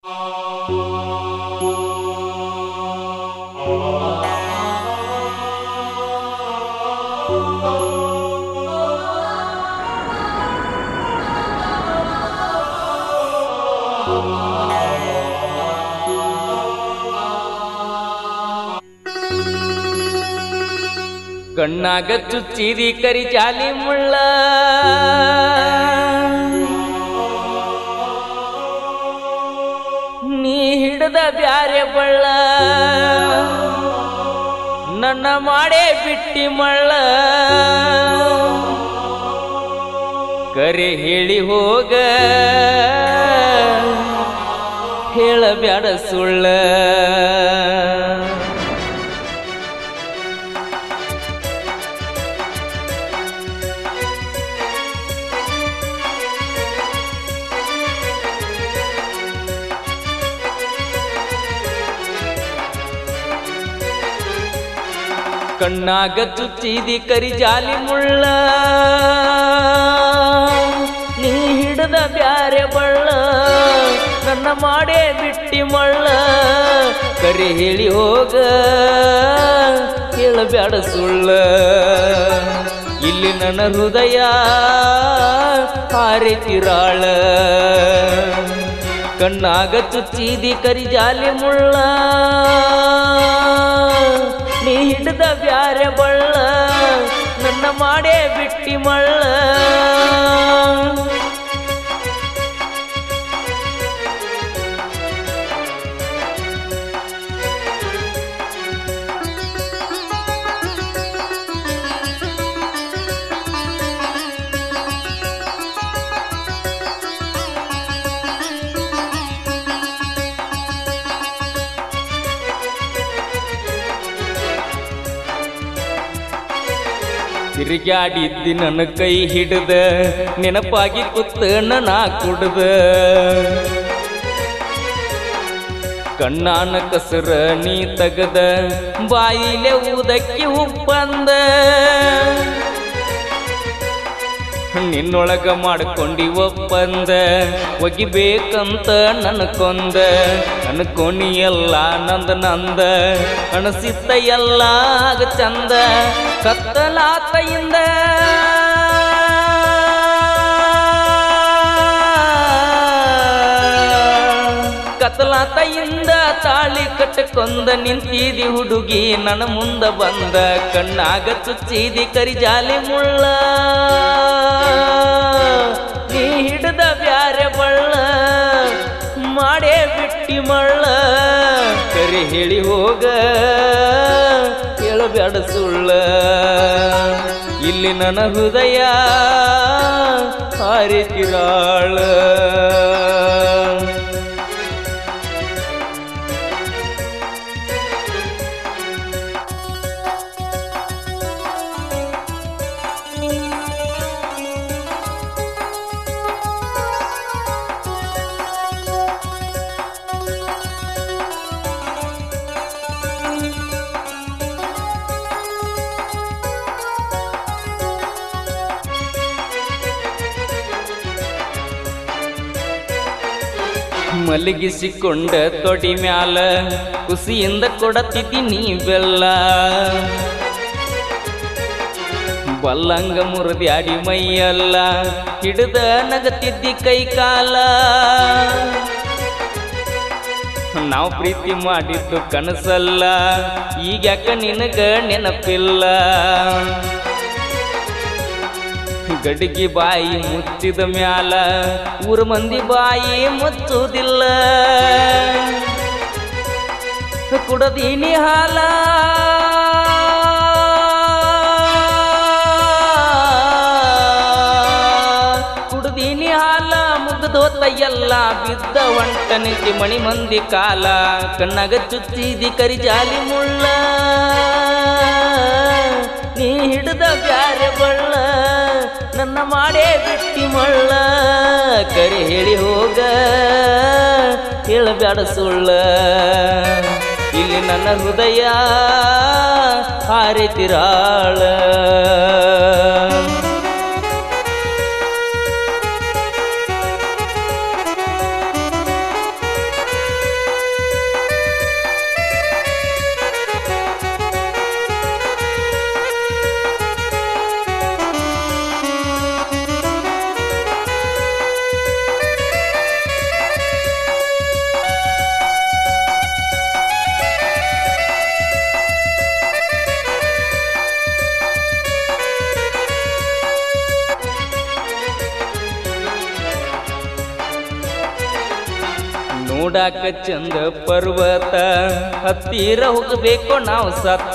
ಕಣ್ಣಾಗ ಚುಚ್ಚಿರಿ ಕರಿ ಜಾಲಿ ಮುಳ್ಳ ನೀ ಹಿಡ್ದ ಬ್ಯಾರೆ ಬಳ್ಳ ನನ್ನ ಮಾಡೇ ಬಿಟ್ಟಿ ಮಳ್ಳ ಕರೆ ಹೇಳಿ ಹೋಗ ಹೇಳಬ್ಯಾಡ ಸುಳ್ಳ ಕಣ್ಣಾಗ ಚುಚ್ಚಿದಿ ಕರಿ ಜಾಲಿ ಮುಳ್ಳ ನೀ ಹಿಡ್ದ ಬ್ಯಾರೆ ಬಳ್ಳ ನನ್ನ ಮಾಡೇ ಬಿಟ್ಟಿ ಮಳ್ಳ ಕರಿ ಹೇಳಿ ಹೋಗ ಕೇಳಬ್ಯಾಡ ಸುಳ್ಳ ಇಲ್ಲಿ ನನ್ನ ಹೃದಯ ಹಾರಿತಿರಾಳ ಕಣ್ಣಾಗ ಚುಚ್ಚಿದಿ ಕರಿ ಜಾಲಿ ಮುಳ್ಳ ನೀ ಹಿಡ್ದ ಬ್ಯಾರೆ ಬಳ್ಳ ನನ್ನ ಮಾಡೇ ಬಿಟ್ಟಿ ಮಳ್ಳ ತಿರುಗಾಡಿದ್ದಿ ನನ್ನ ಕೈ ಹಿಡ್ದ ನೆನಪಾಗಿ ಕುತ್ತ ನಾ ಕುಡ್ದ ಕಣ್ಣಾನ ಕಸರ ನೀ ತಗದ ಬಾಯಿಲೆ ಊದಕ್ಕಿ ಉಪ್ಪಂದ ನಿನ್ನೊಳಗ ಮಾಡ್ಕೊಂಡಿ ಒಪ್ಪಂದ ಒಗಿಬೇಕಂತ ನನ್ನ ಕೊಂದ ನನ್ನ ಕೊನಿಯಲ್ಲ ನಂದ ನಂದ ಅಣಸಿತ್ತ ಎಲ್ಲ ಆಗ ಚಂದ ಕತ್ತಲಾತಯಿಂದ ಕತ್ತಲಾತಯಿಂದ ತಾಳಿ ಕಟ್ಟಕೊಂದ ನಿಂತಿದಿ ಹುಡುಗಿ ನನ್ನ ಮುಂದ ಬಂದ ಕಣ್ಣಾಗ ಚುಚ್ಚಿದಿ ಕರಿಜಾಲಿ ಮುಳ್ಳ ನೀ ಹಿಡ್ದ ಬ್ಯಾರೆ ಬಳ್ಳ ಮಾಡೇ ಬಿಟ್ಟಿ ಮಳ್ಳ ಕರಿ ಹೇಳಿ ಹೋಗ ಕೇಳಬ್ಯಾಡ ಸುಳ್ಳ ಇಲ್ಲಿ ನನ್ನ ಹೃದಯ ಹಾರಿತಿರಾಳ ಮಲಗಿಸಿಕೊಂಡ ತೊಡಿ ಮ್ಯಾಲ ಖುಷಿಯಿಂದ ಕೊಡತಿದ್ದಿ ನೀ ಬೆಲ್ಲ ಬಲ್ಲಂಗ ಮುರಿದ್ಯಾಡಿ ಮೈಯಲ್ಲ ಹಿಡ್ದ ನಗತಿದ್ದಿ ಕೈ ಕಾಲ ನಾವು ಪ್ರೀತಿ ಮಾಡಿದ್ದು ಕನಸಲ್ಲ ಈಗ್ಯಾಕ ನಿನಗ ನೆನಪಿಲ್ಲ ಗಡಿಗೆ ಬಾಯಿ ಮುಚ್ಚಿದ ಮ್ಯಾಲ ಊರ ಮಂದಿ ಬಾಯಿ ಮುಚ್ಚುವುದಿಲ್ಲ ಕುಡದೀನಿ ಹಾಲ ಕುಡ್ದೀನಿ ಹಾಲ ಮುಗ್ದೋತ ಎಲ್ಲ ಬಿದ್ದ ಒಂಟ ನಿಂತಿ ಮಣಿ ಮಂದಿ ಕಾಲ ಕಣ್ಣಾಗ ಚುಚ್ಚಿದಿ ಕರಿ ಜಾಲಿ ಮುಳ್ಳ ನೀ ಹಿಡ್ದ ಬ್ಯಾರೆ ಬಳ್ಳ ನನ್ನ ಮಾಡೇ ಬಿಟ್ಟಿ ಮಳ್ಳ ಕರಿ ಹೇಳಿ ಹೋಗ ಹೇಳಬ್ಯಾಡ ಸುಳ್ಳ ಇಲ್ಲಿ ನನ್ನ ಹೃದಯ ಹಾರಿತಿರಾಳ ನೋಡಾಕ ಚಂದ ಪರ್ವತ ಹತ್ತಿರ ಹೋಗಬೇಕು ನಾವು ಸತ್ತ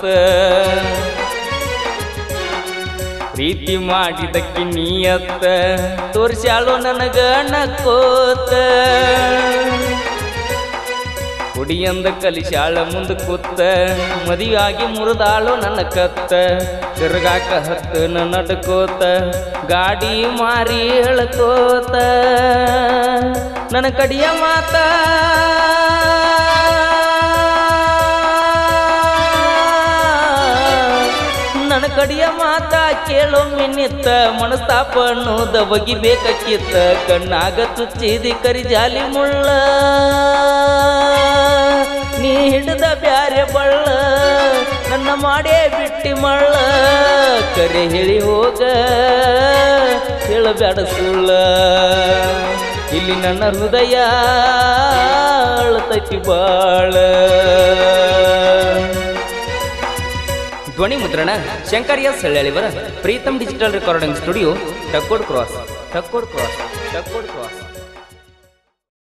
ಪ್ರೀತಿ ಮಾಡಿದಕ್ಕೆ ನೀಯತ್ತ ತೋರ್ಸ್ಯಾಳು ನನಗ ನಕ್ಕೋತ ಕುಡಿಯಂದ ಕಲಿಶಾಳ ಮುಂದ ಕೂತ ಮದಿಯಾಗಿ ಮುರಿದಾಳು ನನ್ನ ಕತ್ತ ತಿರ್ಗಾಕ ಹತ್ತ ನಡ್ಕೋತ ಗಾಡಿ ಮಾರಿ ಹೇಳ್ಕೋತ ನನ್ನ ಕಡಿಯ ಮಾತ ನನ್ನ ಕಡಿಯ ಮಾತ ಕೇಳೋ ಮಿನ್ನಿತ್ತ ಮನಸ್ತಾಪ ಅನ್ನೋದ ಬಗಿಬೇಕಿತ್ತ ಕಣ್ಣಾಗ ಚುಚ್ಚಿದಿ ಕರಿ ಜಾಲಿ ಮುಳ್ಳ ನೀ ಹಿಡಿದ ಬ್ಯಾರೆ ಬಳ್ಳ ನನ್ನ ಮಾಡೇ ಬಿಟ್ಟಿ ಮಳ್ಳ ಕರೆ ಹೇಳಿ ಹೋಗ ಹೇಳಬ್ಯಾಡ ಸುಳ್ಳ ಇಲ್ಲಿ ನನ್ನ ಹೃದಯ ಅಳತೈತಿ ಬಾಳ ಧ್ವನಿ ಮುದ್ರಣ ಶಂಕರ್ ಎಸ್ ಹಳ್ಳಿಯವರ Preetam digital recording studio Takkod cross Takkod cross Takkod cross